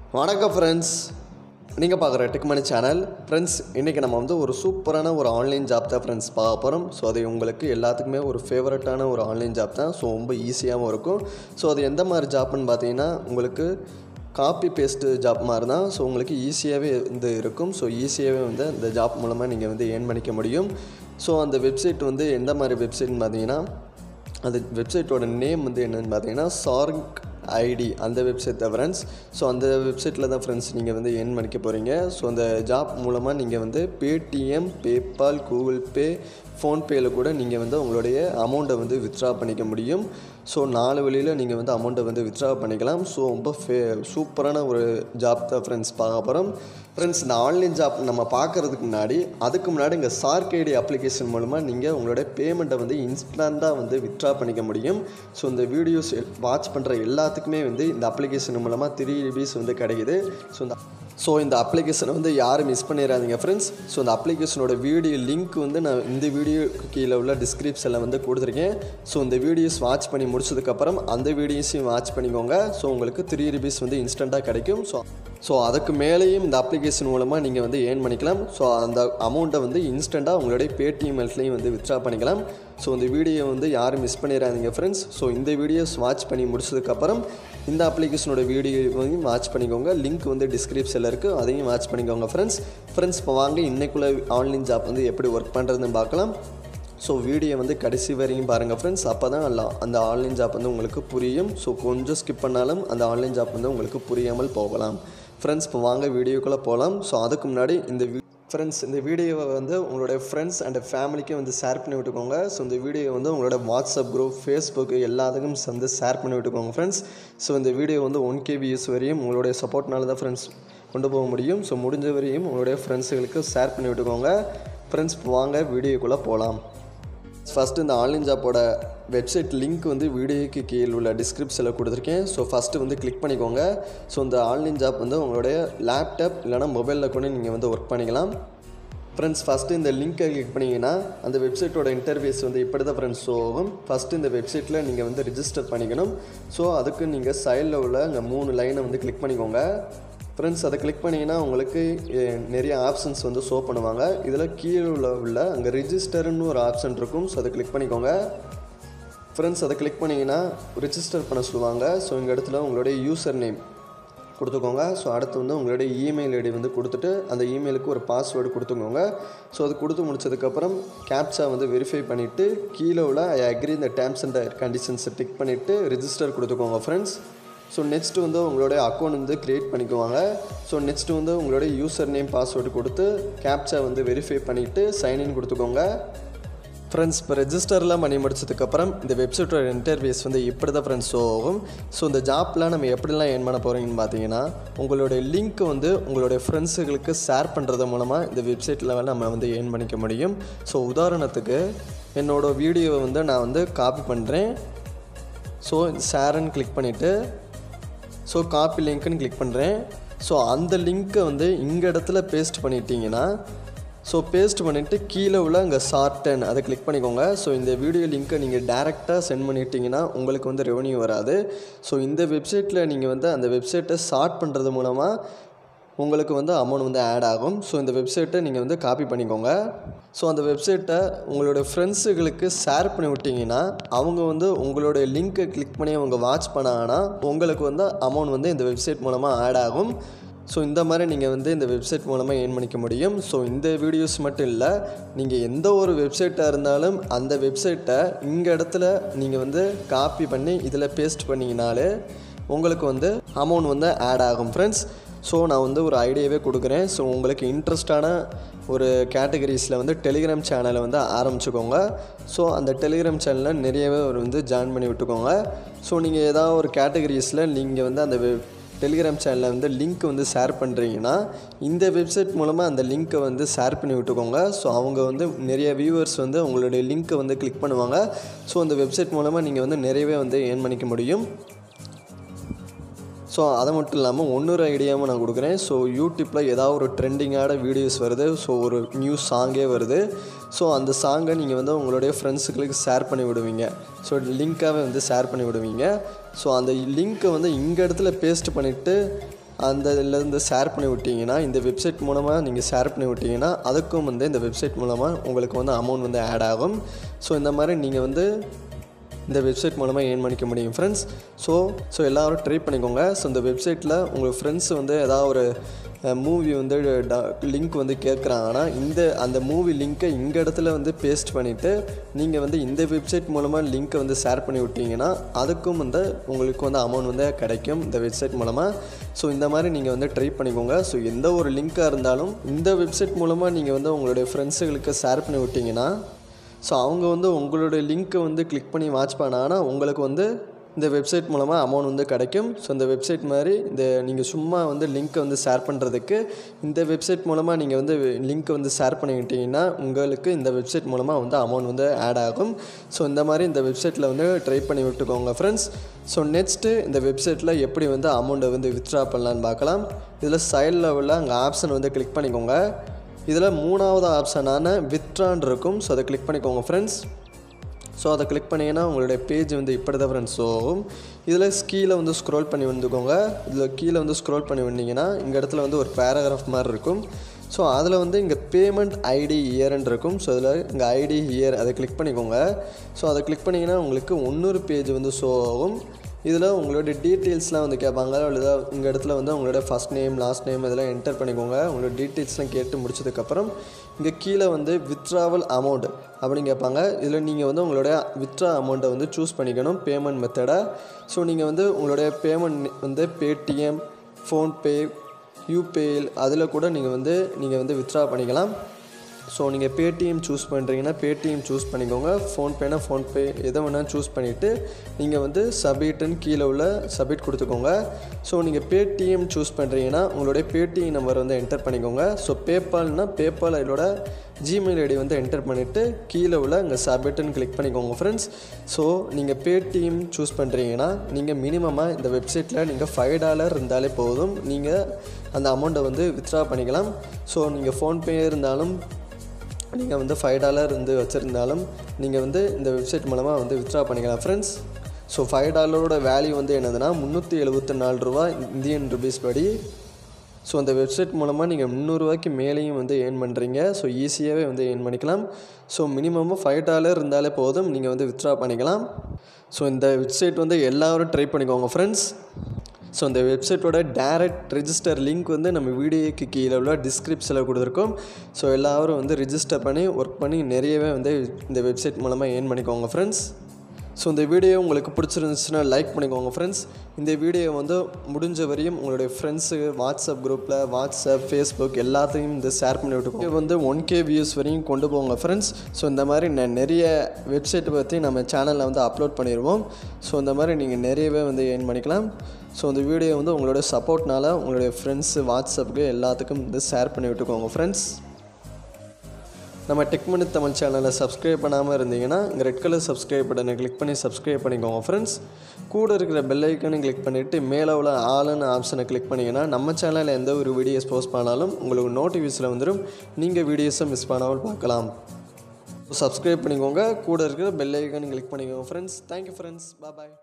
வணக்கம் ஃப்ரெண்ட்ஸ் நீங்கள் பார்க்குற டெக்மனி சேனல் ஃப்ரெண்ட்ஸ் இன்றைக்கி நம்ம வந்து ஒரு சூப்பரான ஒரு ஆன்லைன் ஜாப் தான் ஃப்ரெண்ட்ஸ் பார்க்க போகிறோம் ஸோ அது உங்களுக்கு எல்லாத்துக்குமே ஒரு ஃபேவரட்டான ஒரு ஆன்லைன் ஜாப் தான் ஸோ ரொம்ப ஈஸியாகவும் இருக்கும் ஸோ அது எந்த மாதிரி ஜாப்னு பார்த்தீங்கன்னா உங்களுக்கு காப்பி பேஸ்ட்டு ஜாப் மாதிரி தான் ஸோ உங்களுக்கு ஈஸியாகவே வந்து இருக்கும் ஸோ ஈஸியாகவே வந்து இந்த ஜாப் மூலமாக நீங்கள் வந்து ஏர்ன் பண்ணிக்க முடியும் ஸோ அந்த வெப்சைட் வந்து எந்த மாதிரி வெப்சைட்னு பார்த்தீங்கன்னா அந்த வெப்சைட்டோட நேம் வந்து என்னென்னு பார்த்தீங்கன்னா சார்க் ஐடி அந்த வெப்சைட் தான் ஃப்ரெண்ட்ஸ் ஸோ அந்த வெப்சைட்டில் தான் ஃப்ரெண்ட்ஸ் நீங்கள் வந்து என் பண்ணிக்க போகிறீங்க ஸோ அந்த ஜாப் மூலமாக நீங்கள் வந்து பேடிஎம் பேபால் கூகுள் பே ஃபோன்பேயில் கூட நீங்கள் வந்து உங்களுடைய அமௌண்ட்டை வந்து வித்ட்ரா பண்ணிக்க முடியும் ஸோ நாலு வழியில் நீங்கள் வந்து அமௌண்ட்டை வந்து வித்ட்ரா பண்ணிக்கலாம் ஸோ ரொம்ப ஃபே சூப்பரான ஒரு ஜாப் தான் ஃப்ரெண்ட்ஸ் பார்க்க போகிறோம் ஃப்ரெண்ட்ஸ் இந்த ஆன்லைன் ஜாப் நம்ம பார்க்குறதுக்கு முன்னாடி அதுக்கு முன்னாடி இங்கே சார்க் ஐடி அப்ளிகேஷன் மூலமாக நீங்கள் உங்களோட பேமெண்ட்டை வந்து இன்ஸ்டண்ட்டாக வந்து வித்ட்ரா பண்ணிக்க முடியும் ஸோ இந்த வீடியோஸ் வாட்ச் பண்ணுற எல்லாத்துக்குமே வந்து இந்த அப்ளிகேஷன் மூலமாக த்ரீ ரிபீஸ் வந்து கிடைக்குது ஸோ இந்த ஸோ இந்த அப்ளிகேஷனை வந்து யாரும் மிஸ் பண்ணிடாதீங்க ஃப்ரெண்ட்ஸ் ஸோ இந்த அப்ளிகேஷனோட வீடியோ லிங்க் வந்து நான் இந்த வீடியோ கீழே உள்ள டிஸ்கிரிப்ஷனில் வந்து கொடுத்துருக்கேன் ஸோ இந்த வீடியோஸ் வாட்ச் பண்ணி முடிச்சதுக்கப்புறம் அந்த வீடியோஸையும் வாட்ச் பண்ணிக்கோங்க ஸோ உங்களுக்கு த்ரீ ருபீஸ் வந்து இன்ஸ்டண்ட்டாக கிடைக்கும் ஸோ ஸோ அதுக்கு மேலேயும் இந்த அப்ளிகேஷன் மூலமாக நீங்கள் வந்து ஏர்ன் பண்ணிக்கலாம் ஸோ அந்த அமௌண்ட்டை வந்து இன்ஸ்டண்ட்டாக உங்களுடைய பேடிஎம் எல்ஸ்லையும் வந்து வித்ட்ரா பண்ணிக்கலாம் ஸோ இந்த வீடியோ வந்து யாரும் மிஸ் பண்ணிடாதீங்க ஃப்ரெண்ட்ஸ் ஸோ இந்த வீடியோஸ் வாட்ச் பண்ணி முடிச்சதுக்கப்புறம் இந்த அப்ளிகேஷனோட வீடியோவையும் வாட்ச் பண்ணிக்கோங்க லிங்க் வந்து டிஸ்கிரிப்ஷனில் இருக்குது அதையும் வாட்ச் பண்ணிக்கோங்க ஃப்ரெண்ட்ஸ் ஃப்ரெண்ட்ஸ் இப்போ வாங்க இன்னைக்குள்ள ஆன்லைன் ஜாப் வந்து எப்படி ஒர்க் பண்ணுறதுன்னு பார்க்கலாம் ஸோ வீடியோ வந்து கடைசி வரையும் பாருங்கள் ஃப்ரெண்ட்ஸ் அப்போ தான் அந்த ஆன்லைன் ஜாப் வந்து உங்களுக்கு புரியும் ஸோ கொஞ்சம் ஸ்கிப் பண்ணாலும் அந்த ஆன்லைன் ஜாப் வந்து உங்களுக்கு புரியாமல் போகலாம் ஃப்ரெண்ட்ஸ் இப்போ வாங்க வீடியோக்குள்ளே போகலாம் ஸோ அதுக்கு முன்னாடி இந்த வீ ஃப்ரெண்ட்ஸ் இந்த வீடியோவை வந்து உங்களுடைய ஃப்ரெண்ட்ஸ் அண்ட் ஃபேமிலிக்கு வந்து ஷேர் பண்ணி விட்டுக்கோங்க ஸோ இந்த வீடியோ வந்து உங்களோட வாட்ஸ்அப் குரூப் ஃபேஸ்புக் எல்லாத்துக்கும் வந்து ஷேர் பண்ணி விட்டுக்கோங்க ஃப்ரெண்ட்ஸ் ஸோ இந்த வீடியோ வந்து ஒன் கே வியூஸ் வரையும் உங்களுடைய சப்போர்ட்னால தான் ஃப்ரெண்ட்ஸ் கொண்டு போக முடியும் ஸோ முடிஞ்ச வரையும் உங்களுடைய ஃப்ரெண்ட்ஸுகளுக்கு ஷேர் பண்ணி விட்டுக்கோங்க ஃப்ரெண்ட்ஸ் வாங்க வீடியோக்குள்ளே போகலாம் ஃபஸ்ட்டு இந்த ஆன்லைன் ஜாப்போட வெப்சைட் லிங்க் வந்து வீடியோக்கு கீழே உள்ள டிஸ்கிரிப்ஷனில் கொடுத்துருக்கேன் ஸோ ஃபஸ்ட்டு வந்து கிளிக் பண்ணிக்கோங்க ஸோ இந்த ஆன்லைன் ஜாப் வந்து உங்களுடைய லேப்டாப் இல்லைனா மொபைலில் கூட நீங்கள் வந்து ஒர்க் பண்ணிக்கலாம் ஃப்ரெண்ட்ஸ் ஃபஸ்ட்டு இந்த லிங்க்கை கிளிக் பண்ணிங்கன்னா அந்த வெப்சைட்டோட இன்டர்ஃபேஸ் வந்து இப்படி தான் ஃப்ரெண்ட்ஸ் ஷோ ஆகும் ஃபஸ்ட்டு இந்த வெப்சைட்டில் நீங்கள் வந்து ரிஜிஸ்டர் பண்ணிக்கணும் ஸோ அதுக்கு நீங்கள் சைடில் உள்ள அங்கே மூணு லைனை வந்து கிளிக் பண்ணிக்கோங்க ஃப்ரெண்ட்ஸ் அதை கிளிக் பண்ணிங்கன்னா உங்களுக்கு நிறைய ஆப்ஷன்ஸ் வந்து ஷோ பண்ணுவாங்க இதில் கீழே உள்ள உள்ள அங்கே ரிஜிஸ்டர்னு ஒரு ஆப்ஷன் இருக்கும் ஸோ அதை கிளிக் பண்ணிக்கோங்க ஃப்ரெண்ட்ஸ் அதை கிளிக் பண்ணிங்கன்னா ரிஜிஸ்டர் பண்ண சொல்லுவாங்க ஸோ இந்த இடத்துல உங்களுடைய யூசர் நேம் கொடுத்துக்கோங்க ஸோ அடுத்து வந்து உங்களுடைய இமெயில் ஐடி வந்து கொடுத்துட்டு அந்த இமெயிலுக்கு ஒரு பாஸ்வேர்டு கொடுத்துக்கோங்க ஸோ அது கொடுத்து முடிச்சதுக்கப்புறம் கேப்சா வந்து வெரிஃபை பண்ணிவிட்டு கீழே உள்ள ஐ அக்ரி இந்த டேர்ம்ஸ் அண்ட் கண்டிஷன்ஸை டிக் பண்ணிவிட்டு ரிஜிஸ்டர் கொடுத்துக்கோங்க ஃப்ரெண்ட்ஸ் ஸோ நெக்ஸ்ட்டு வந்து உங்களுடைய அக்கௌண்ட் வந்து க்ரியேட் பண்ணிக்குவாங்க ஸோ நெக்ஸ்ட்டு வந்து உங்களுடைய யூசர் நேம் பாஸ்வேர்டு கொடுத்து கேப்சா வந்து வெரிஃபை பண்ணிவிட்டு சைன்இன் கொடுத்துக்கோங்க ஃப்ரெண்ட்ஸ் இப்போ ரெஜிஸ்டர்லாம் பண்ணி முடிச்சதுக்கப்புறம் இந்த வெப்சைட்டோட இன்டர்வியூஸ் வந்து இப்படி தான் ஃப்ரெண்ட்ஸ் ஷோ ஆகும் ஸோ இந்த ஜாப்லாம் நம்ம எப்படிலாம் ஏர்ன் பண்ண போகிறீங்கன்னு பார்த்தீங்கன்னா உங்களுடைய லிங்க் வந்து உங்களுடைய ஃப்ரெண்ட்ஸுகளுக்கு ஷேர் பண்ணுறது மூலமாக இந்த வெப்சைட்டில் நம்ம வந்து ஏர்ன் பண்ணிக்க முடியும் ஸோ உதாரணத்துக்கு என்னோடய வீடியோவை வந்து நான் வந்து காப்பி பண்ணுறேன் ஸோ ஷேர்ன்னு கிளிக் பண்ணிவிட்டு ஸோ காப்பி லிங்க்குன்னு கிளிக் பண்ணுறேன் ஸோ அந்த லிங்க்கை வந்து இங்கே இடத்துல பேஸ்ட் பண்ணிட்டீங்கன்னா ஸோ பேஸ்ட் பண்ணிவிட்டு கீழே உள்ள அங்கே ஷார்டன் அதை கிளிக் பண்ணிக்கோங்க ஸோ இந்த வீடியோ லிங்க்கை நீங்கள் டேரெக்டாக சென்ட் பண்ணிட்டீங்கன்னா உங்களுக்கு வந்து ரெவன்யூ வராது ஸோ இந்த வெப்சைட்டில் நீங்கள் வந்து அந்த வெப்சைட்டை ஷார்ட் பண்ணுறது மூலமாக உங்களுக்கு வந்து அமௌண்ட் வந்து ஆட் ஆகும் ஸோ இந்த வெப்சைட்டை நீங்கள் வந்து காப்பி பண்ணிக்கோங்க ஸோ அந்த வெப்சைட்டை உங்களுடைய ஃப்ரெண்ட்ஸுகளுக்கு ஷேர் பண்ணி விட்டிங்கன்னா அவங்க வந்து உங்களுடைய லிங்க்கை கிளிக் பண்ணி அவங்க வாட்ச் பண்ணாங்கன்னா உங்களுக்கு வந்து அமௌண்ட் வந்து இந்த வெப்சைட் மூலமாக ஆட் ஆகும் ஸோ இந்த மாதிரி நீங்கள் வந்து இந்த வெப்சைட் மூலமாக ஏர்ன் பண்ணிக்க முடியும் ஸோ இந்த வீடியோஸ் மட்டும் இல்லை நீங்கள் எந்த ஒரு வெப்சைட்டாக இருந்தாலும் அந்த வெப்சைட்டை இங்கே இடத்துல நீங்கள் வந்து காப்பி பண்ணி இதில் பேஸ்ட் பண்ணிங்கனாலே உங்களுக்கு வந்து அமௌண்ட் வந்து ஆட் ஆகும் ஃப்ரெண்ட்ஸ் ஸோ நான் வந்து ஒரு ஐடியாவே கொடுக்குறேன் ஸோ உங்களுக்கு இன்ட்ரெஸ்டான ஒரு கேட்டகரிஸில் வந்து டெலிகிராம் சேனலை வந்து ஆரம்பிச்சுக்கோங்க ஸோ அந்த டெலிகிராம் சேனலில் நிறையவே ஒரு வந்து ஜாயின் பண்ணி விட்டுக்கோங்க ஸோ நீங்கள் ஏதாவது ஒரு கேட்டகரிஸில் நீங்கள் வந்து அந்த டெலிகிராம் சேனலில் வந்து லிங்க் வந்து ஷேர் பண்ணுறீங்கன்னா இந்த வெப்சைட் மூலமாக அந்த லிங்க்கை வந்து ஷேர் பண்ணி விட்டுக்கோங்க ஸோ அவங்க வந்து நிறைய வியூவர்ஸ் வந்து உங்களுடைய லிங்க்கை வந்து கிளிக் பண்ணுவாங்க ஸோ அந்த வெப்சைட் மூலமாக நீங்கள் வந்து நிறையவே வந்து ஏர்ன் பண்ணிக்க முடியும் ஸோ அதை மட்டும் இல்லாமல் இன்னொரு ஐடியாவும் நான் கொடுக்குறேன் ஸோ யூடியூப்பில் ஏதாவது ஒரு ட்ரெண்டிங்கான வீடியோஸ் வருது ஸோ ஒரு நியூ சாங்கே வருது ஸோ அந்த சாங்கை நீங்கள் வந்து உங்களுடைய ஃப்ரெண்ட்ஸுகளுக்கு ஷேர் பண்ணி விடுவீங்க ஸோ லிங்க்காகவே வந்து ஷேர் பண்ணி விடுவீங்க ஸோ அந்த லிங்க்கை வந்து இங்கே இடத்துல பேஸ்ட் பண்ணிவிட்டு அந்த இதுலேருந்து ஷேர் பண்ணி விட்டீங்கன்னா இந்த வெப்சைட் மூலமாக நீங்கள் ஷேர் பண்ணி விட்டீங்கன்னா அதுக்கும் வந்து இந்த வெப்சைட் மூலமாக உங்களுக்கு வந்து அமௌண்ட் வந்து ஆட் ஆகும் ஸோ இந்த மாதிரி நீங்கள் வந்து இந்த வெப்சைட் மூலமாக ஏர்ன் பண்ணிக்க முடியும் ஃப்ரெண்ட்ஸ் ஸோ ஸோ எல்லோரும் ட்ரை பண்ணிக்கோங்க ஸோ இந்த வெப்சைட்டில் உங்கள் ஃப்ரெண்ட்ஸ் வந்து ஏதாவது ஒரு மூவி வந்து லிங்க் வந்து கேட்குறாங்கன்னா இந்த அந்த மூவி லிங்க்கை இந்த இடத்துல வந்து பேஸ்ட் பண்ணிவிட்டு நீங்கள் வந்து இந்த வெப்சைட் மூலமாக லிங்க்கை வந்து ஷேர் பண்ணி விட்டீங்கன்னா அதுக்கும் வந்து உங்களுக்கு வந்து அமௌண்ட் வந்து கிடைக்கும் இந்த வெப்சைட் மூலமாக ஸோ இந்த மாதிரி நீங்கள் வந்து ட்ரை பண்ணிக்கோங்க ஸோ எந்த ஒரு லிங்க்காக இருந்தாலும் இந்த வெப்சைட் மூலமாக நீங்கள் வந்து உங்களுடைய ஃப்ரெண்ட்ஸுகளுக்கு ஷேர் பண்ணி விட்டீங்கன்னா ஸோ அவங்க வந்து உங்களுடைய லிங்க்கை வந்து கிளிக் பண்ணி வாட்ச் பண்ணாங்கன்னா உங்களுக்கு வந்து இந்த வெப்சைட் மூலமாக அமௌண்ட் வந்து கிடைக்கும் ஸோ இந்த வெப்சைட் மாதிரி இந்த நீங்கள் சும்மா வந்து லிங்க்கை வந்து ஷேர் பண்ணுறதுக்கு இந்த வெப்சைட் மூலமாக நீங்கள் வந்து லிங்க்கை வந்து ஷேர் பண்ணிக்கிட்டீங்கன்னா உங்களுக்கு இந்த வெப்சைட் மூலமாக வந்து அமௌண்ட் வந்து ஆட் ஆகும் ஸோ இந்த மாதிரி இந்த வெப்சைட்டில் வந்து ட்ரை பண்ணி விட்டுக்கோங்க ஃப்ரெண்ட்ஸ் ஸோ நெக்ஸ்ட்டு இந்த வெப்சைட்டில் எப்படி வந்து அமௌண்ட்டை வந்து வித்ட்ரா பண்ணலான்னு பார்க்கலாம் இதில் சைடில் உள்ள அங்கே ஆப்ஷன் வந்து கிளிக் பண்ணிக்கோங்க இதில் மூணாவது ஆப்ஷனான வித்ட்ரான் இருக்கும் ஸோ அதை கிளிக் பண்ணிக்கோங்க ஃப்ரெண்ட்ஸ் ஸோ அதை கிளிக் பண்ணிங்கன்னா உங்களுடைய பேஜ் வந்து இப்படி தான் ஃப்ரெண்ட்ஸ் ஆகும் இதில் கீழே வந்து ஸ்க்ரோல் பண்ணி வந்துக்கோங்க இதில் கீழே வந்து ஸ்க்ரோல் பண்ணி வந்தீங்கன்னா இங்கே இடத்துல வந்து ஒரு பேராகிராஃப் மாதிரி இருக்கும் ஸோ அதில் வந்து இங்கே பேமெண்ட் ஐடி இயர்ன்னு இருக்கும் ஸோ அதில் இங்கே ஐடி இயர் அதை கிளிக் பண்ணிக்கோங்க ஸோ அதை கிளிக் பண்ணிங்கன்னா உங்களுக்கு இன்னொரு பேஜ் வந்து ஷோ ஆகும் இதில் உங்களுடைய டீட்டெயில்ஸ்லாம் வந்து கேட்பாங்க அல்லது இந்த இடத்துல வந்து உங்களோட ஃபஸ்ட் நேம் லாஸ்ட் நேம் இதெல்லாம் என்டர் பண்ணிக்கோங்க உங்களோட டீட்டெயில்ஸ்லாம் கேட்டு முடிச்சதுக்கப்புறம் இங்கே கீழே வந்து வித்ட்ராவல் அமௌண்ட் அப்படின்னு கேட்பாங்க இதில் நீங்கள் வந்து உங்களுடைய வித்ட்ரா அமௌண்ட்டை வந்து சூஸ் பண்ணிக்கணும் பேமெண்ட் மெத்தடை ஸோ நீங்கள் வந்து உங்களுடைய பேமெண்ட் வந்து பேடிஎம் ஃபோன்பே யூபிஐல் அதில் கூட நீங்கள் வந்து நீங்கள் வந்து வித்ட்ரா பண்ணிக்கலாம் ஸோ நீங்கள் பேடிஎம் சூஸ் பண்ணுறீங்கன்னா பேடிஎம் சூஸ் பண்ணிக்கோங்க ஃபோன்பேனா ஃபோன்பே எதை வேணால் சூஸ் பண்ணிவிட்டு நீங்கள் வந்து சப்மிட்டுன்னு கீழே உள்ள சப்மிட் கொடுத்துக்கோங்க ஸோ நீங்கள் பேடிஎம் சூஸ் பண்ணுறீங்கன்னா உங்களுடைய பேடிஎம் நம்பர் வந்து என்டர் பண்ணிக்கோங்க ஸோ பேபால்னா பேபால் இதோட ஜிமெயில் ஐடி வந்து என்டர் பண்ணிவிட்டு கீழே உள்ள இங்கே சப்மிட்டுன்னு கிளிக் பண்ணிக்கோங்க ஃப்ரெண்ட்ஸ் ஸோ நீங்கள் பேடிஎம் சூஸ் பண்ணுறீங்கன்னா நீங்கள் மினிமமாக இந்த வெப்சைட்டில் நீங்கள் ஃபைவ் டாலர் இருந்தாலே போதும் நீங்கள் அந்த அமௌண்ட்டை வந்து வித்ட்ரா பண்ணிக்கலாம் ஸோ நீங்கள் ஃபோன்பே இருந்தாலும் நீங்கள் வந்து ஃபைவ் டாலர் வந்து வச்சுருந்தாலும் நீங்கள் வந்து இந்த வெப்சைட் மூலமாக வந்து வித்ட்ரா பண்ணிக்கலாம் ஃப்ரெண்ட்ஸ் ஸோ ஃபைவ் டாலரோட வேல்யூ வந்து என்னதுன்னா முந்நூற்றி எழுபத்தி நாலு ரூபா இந்தியன் ருபீஸ் படி ஸோ அந்த வெப்சைட் மூலமாக நீங்கள் முந்நூறுரூவாய்க்கு மேலேயும் வந்து ஏர்ன் பண்ணுறீங்க ஸோ ஈஸியாகவே வந்து ஏர்ன் பண்ணிக்கலாம் ஸோ மினிமமாக ஃபைவ் டாலர் இருந்தாலே போதும் நீங்கள் வந்து வித்ட்ரா பண்ணிக்கலாம் ஸோ இந்த வெப்சைட் வந்து எல்லோரும் ட்ரை பண்ணிக்கோங்க ஃப்ரெண்ட்ஸ் ஸோ இந்த வெப்சைட்டோட டேரக்ட் ரிஜிஸ்டர் லிங்க் வந்து நம்ம வீடியோக்கு கீழே உள்ள டிஸ்கிரிப்ஷனில் கொடுத்துருக்கோம் ஸோ எல்லோரும் வந்து ரிஜிஸ்டர் பண்ணி ஒர்க் பண்ணி நிறையவே வந்து இந்த வெப்சைட் மூலமாக ஏர்ன் பண்ணிக்கோங்க ஃப்ரெண்ட்ஸ் ஸோ இந்த வீடியோ உங்களுக்கு பிடிச்சிருந்துச்சுன்னா லைக் பண்ணிக்கோங்க ஃப்ரெண்ட்ஸ் இந்த வீடியோ வந்து முடிஞ்ச வரையும் உங்களுடைய ஃப்ரெண்ட்ஸு வாட்ஸ்அப் குரூப்பில் வாட்ஸ்அப் ஃபேஸ்புக் எல்லாத்தையும் இந்த ஷேர் பண்ணி விட்டுக்கோங்க இது வந்து ஒன் கே வியூஸ் வரையும் கொண்டு போங்க ஃப்ரெண்ட்ஸ் ஸோ இந்த மாதிரி நான் நிறைய வெப்சைட்டை பற்றி நம்ம சேனலில் வந்து அப்லோட் பண்ணிடுவோம் ஸோ இந்த மாதிரி நீங்கள் நிறையவே வந்து ஏர்ன் பண்ணிக்கலாம் ஸோ இந்த வீடியோ வந்து உங்களோட சப்போர்ட்னால உங்களுடைய ஃப்ரெண்ட்ஸு வாட்ஸ்அப்புக்கு எல்லாத்துக்கும் வந்து ஷேர் பண்ணி விட்டுக்கோங்க ஃப்ரெண்ட்ஸ் நம்ம டெக்மனி தமிழ் சேனலை சப்ஸ்கிரைப் பண்ணாமல் இருந்தீங்கன்னா இங்கே ரெட் கலர் சப்ஸ்கிரைப் பட்டனை கிளிக் பண்ணி சப்ஸ்கிரைப் பண்ணிக்கோங்க ஃப்ரெண்ட்ஸ் கூட இருக்கிற பெல் ஐக்கனையும் கிளிக் பண்ணிவிட்டு மேலே உள்ள ஆளுன்னு ஆப்ஷனை கிளிக் பண்ணிங்கன்னா நம்ம சேனலில் எந்த ஒரு வீடியோஸ் போஸ்ட் பண்ணாலும் உங்களுக்கு நோட்டிஃபிகேஷனில் வந்துடும் நீங்கள் வீடியோஸை மிஸ் பண்ணாமல் பார்க்கலாம் சப்ஸ்கிரைப் பண்ணிக்கோங்க கூட இருக்கிற பெல் ஐக்கனை கிளிக் பண்ணிக்கோங்க ஃப்ரெண்ட்ஸ் தேங்க்யூ ஃப்ரெண்ட்ஸ் பாய்